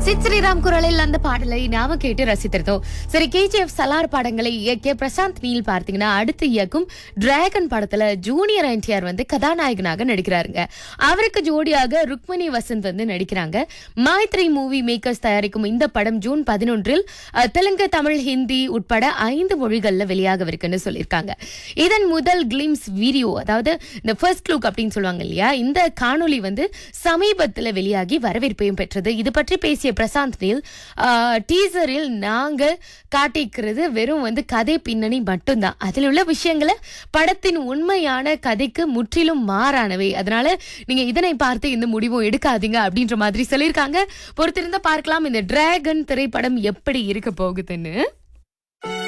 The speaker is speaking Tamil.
சித் ஸ்ரீராம் குரலில் அந்த பாடலை நாம கேட்டு ரசித்திருந்தோம் சரி கேஜிஎஃப் சலார் படங்களை இயக்கிய பிரசாந்த் நீல் பார்த்தீங்கன்னா அடுத்து இயக்கும் டிராகன் படத்துல ஜூனியர் என்டிஆர் வந்து கதாநாயகனாக நடிக்கிறாருங்க அவருக்கு ஜோடியாக ருக்மணி வசந்த் வந்து நடிக்கிறாங்க மைத்ரி மூவி மேக்கர்ஸ் தயாரிக்கும் இந்த படம் ஜூன் பதினொன்றில் அஹ், தெலுங்கு தமிழ் ஹிந்தி உட்பட ஐந்து மொழிகள்ல வெளியாகவிருக்குன்னு சொல்லியிருக்காங்க இதன் முதல் கிளிம்ஸ் வீடியோ அதாவது இந்த ஃபர்ஸ்ட் லுக் அப்படின்னு சொல்லுவாங்க இல்லையா இந்த காணொளி வந்து சமீபத்துல வெளியாகி வரவேற்பையும் பெற்றது இது பற்றி பேசிய பிரசாந்த் நீல் டீசரில் நாங்க காட்டிக்கிறது வெறும் வந்து கதை பின்னணி மட்டும்தான் அதில் உள்ள விஷயங்களை படத்தின் உண்மையான கதைக்கு முற்றிலும் மாறானவை அதனால நீங்க இதனை பார்த்து இந்த முடிவும் எடுக்காதீங்க அப்படின்ற மாதிரி சொல்லியிருக்காங்க பொறுத்திருந்த பார்க்கலாம் இந்த டிராகன் திரைப்படம் எப்படி இருக்க போகுதுன்னு